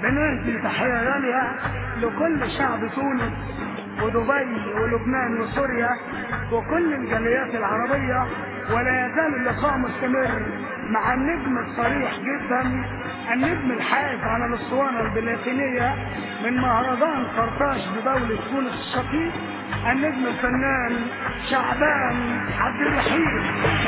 بنهدي تحية غالية لكل شعب تونس ودبي ولبنان وسوريا وكل الجاليات العربية ولا يزال اللقاء مستمر مع النجم الصريح جدا النجم الحائز على الاسطوانة البلاتينية من مهرجان قرطاج بدولة تونس الشقيق النجم الفنان شعبان عبد الرحيم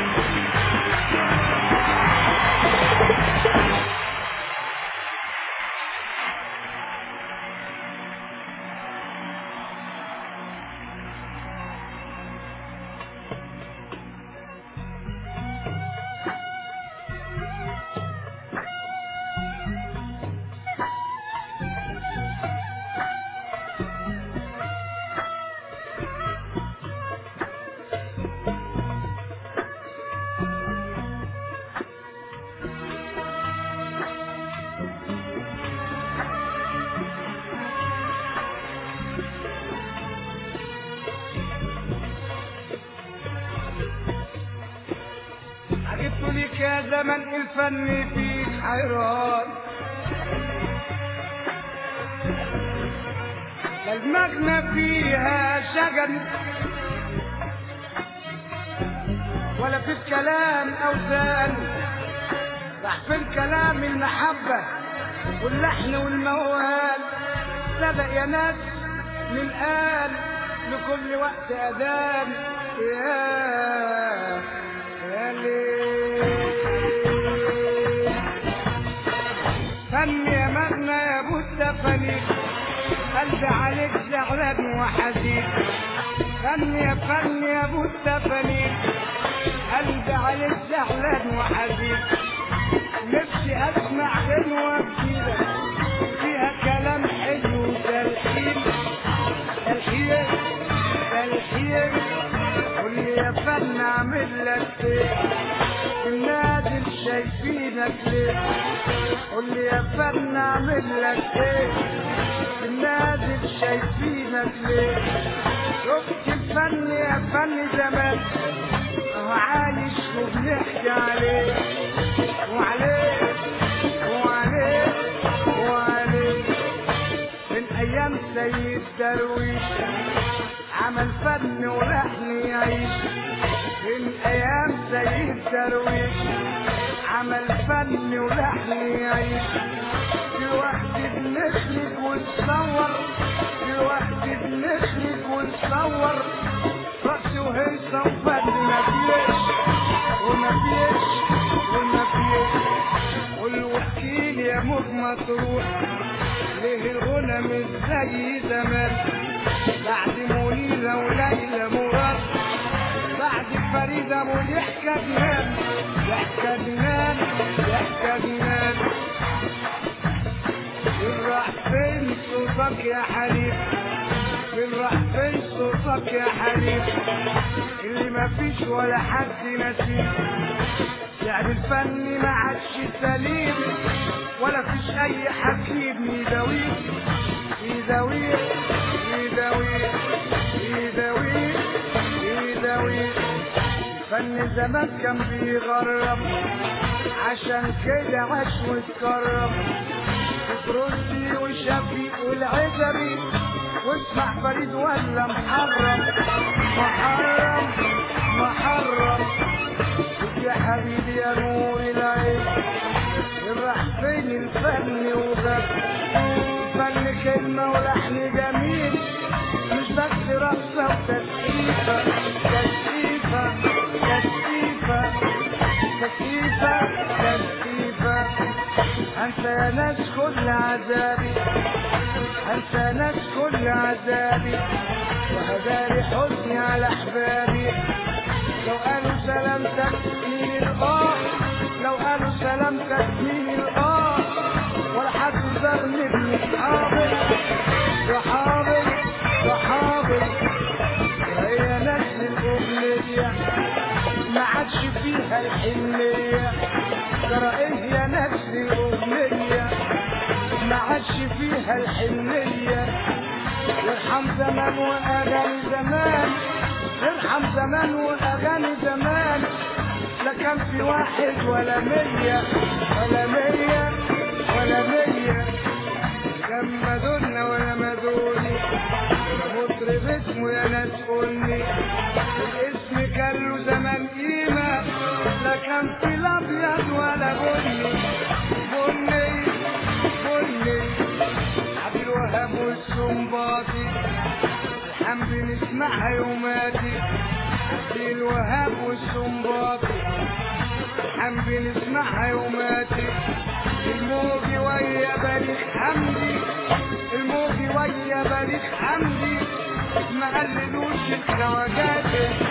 عجبت لك يا زمن الفن فيك حيران لا المغنى فيها شجن ولا في الكلام اوزان راح في الكلام المحبة واللحن والموال صدق يا ناس من قال لكل وقت اذان يا يا ليل فن يا مغنى يا ابو السفليك قلبي عليك زعلان وحزين فن يا فن يا ابو السفليك قلبي عليك زعلان وحزين نفسي اسمع غنوة جديدة فيها كلام حلو وتلحين تلحين تلحين قول لي يا فن اعمل لك ايه النادي شايفينك ليه قول لي يا فن اعمل لك ايه النادي شايفينك ليه شفت الفن يا فن زمان اهو عايش وبنحكي عليه وعليه وعليه وعليه من ايام سيد درويش عمل فن ولحن يعيش من ايام سيد درويش عمل فن ولحن يعيش دلوقتي بنخرج ونصور دلوقتي بنخرج ونصور رأس وهيصة وفن ما فيش وما فيش وما فيش والوكيل يا موت ما تروح ليه الغنى مش زي زمان بعد منيرة وليلى مراد بعد فريدة ويحكى جنان يحكى جنان يحكى جنان فين راح فين صوتك يا حبيب فين راح فين صوتك يا حبيب اللي ما فيش ولا حد نسيب يعني الفن ما عادش سليم ولا فيش اي حكيم يداويه يداويه يداويه يداويه يداويه الفن زمان كان بيغرب عشان كده عاش واتكرم فروسي وشفيق والعجبي واسمع فريد ولا محرم محرم محرم يا حبيبي يا نور العين راح فين الفن وغاب الفن كلمة ولحن جميل مش بس رقصة وتسقيفة تسقيفة تسقيفة تسقيفة تسقيفة انسى يا ناس كل عذابي انسى يا ناس كل عذابي وهداري حزني على احبابي لو قالوا سلامتك مين الاه لو قالوا سلامتك مين الاه ولا حد زارني ابن صحابي صحابي صحابي وهي نفس الاغنيه ما عادش فيها الحنيه ترى ايه يا نفس الاغنيه ما عادش فيها الحنيه يرحم زمان واغاني زمان ارحم زمان واغاني زمان لا كان في واحد ولا مية ولا مية ولا مية اما دولنا ولا ما دولي مطرب اسمه يا ناس قولي الاسم كان له زمان قيمة لا كان في الابيض ولا بني بني بني عبد الوهاب والسنباطي الحمد نسمعها يوماتي عبد الوهاب والسنباطي الحمد نسمعها يوماتي الموجي ويا بليغ حمدي الموجي ويا بليغ حمدي ما قللوش الخواجات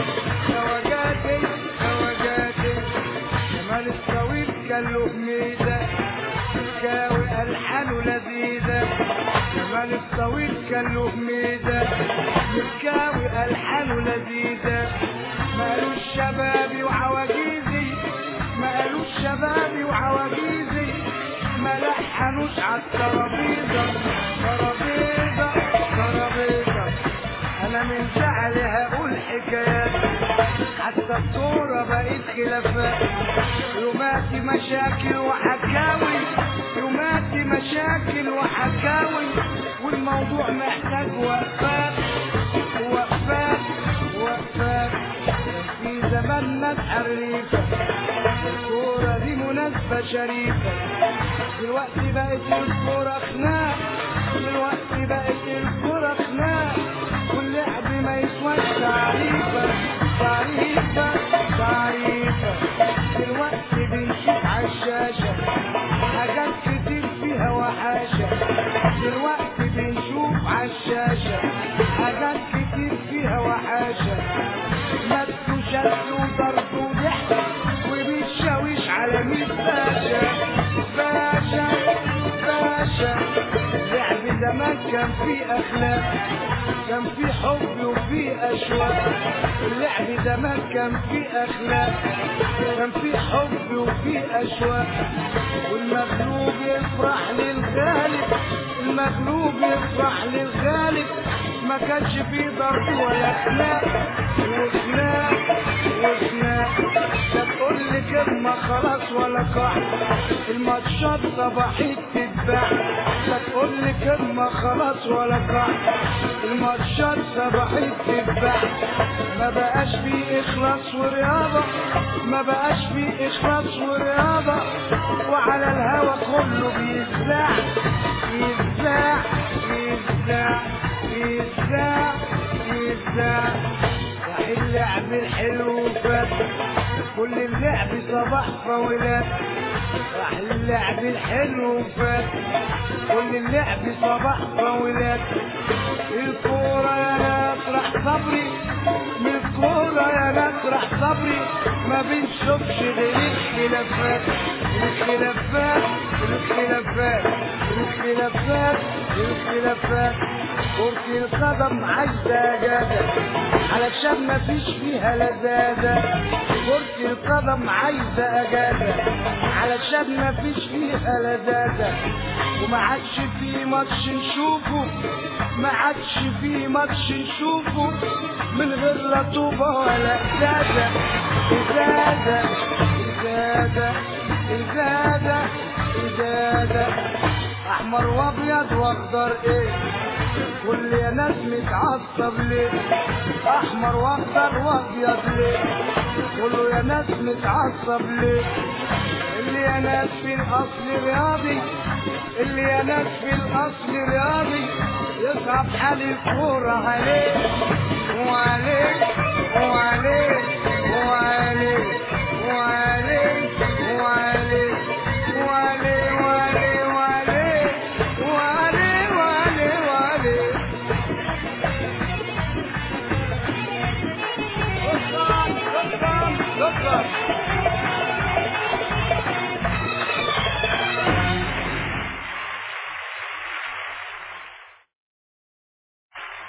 خواجات خواجات جمال الطويل كان له ميزة كاوي ألحانه لذيذة جمال الطويل كان له ميزة مكاوي ألحانه لذيذة مالوش شبابي وعواجيزي مالوش شبابي وعواجيزي ما لحنوش عالترابيزة ترابيزة ترابيزة انا من زعلي هقول حكايات حتى الصورة بقت خلافات يوماتي مشاكل وحكاوي يوماتي مشاكل وحكاوي والموضوع محتاج وقفات وقفات وقفات في زماننا الحريفة الكورة دي مناسبة شريفة دلوقتي بقت الكورة خناق دلوقتي بقت الكورة خناق واللعب ما يسواش تعريفة تعريفة تعريفة دلوقتي بنشوف عالشاشة حاجات كتير فيها وحاشة دلوقتي بنشوف عالشاشة حاجات كتير فيها وحاشة مد وشد وضرب وضحك وبيتشاويش على ميت باشا باشا باشا لعب زمان كان فيه اخلاق كان فيه حب وفيه اشواق اللعب زمان كان فيه اخلاق كان فيه حب وفيه اشواق والمغلوب يفرح للغالب المغلوب يفرح للغالب ما كانش فيه ضرب ولا خناق وخناق وخناق لا تقول لي كلمة خلاص ولا قاع الماتشات صباحيت تتباع لا تقول لي كلمة خلاص ولا قاع الماتشات صباحيت تتباع ما بقاش فيه إخلاص ورياضة ما بقاش فيه إخلاص ورياضة وعلى الهوا كله بيزاع بيزاع بيزاع بيزاع بيزاع راح اللعب الحلو فات كل اللعب صباح فاولات راح اللعب الحلو فات كل اللعب صباح فاولات الكورة يا ناس راح صبري من الكورة يا ناس راح صبري ما بنشوفش غير الخلافات الخلافات الخلافات الخلافات الخلافات كرة القدم عايزة جادة علشان ما فيش فيها لذاذة كرة القدم عايزة أجادة علشان ما فيش فيها لذاذة وما عادش في ماتش نشوفه ما عادش في ماتش نشوفه من غير لا طوبة ولا إزازة إزازة إزازة إزازة إزازة أحمر وأبيض وأخضر إيه كل يا ناس متعصب ليه احمر واخضر وابيض ليه كله يا ناس متعصب ليه اللي يا ناس في الاصل رياضي اللي يا ناس في الاصل رياضي يصعب حال الكورة عليه وعليك وعليك وعليك وعليك وعليك وعليه وعليه وعليه وعليه وعليه وعليه شكرا شكرا شكرا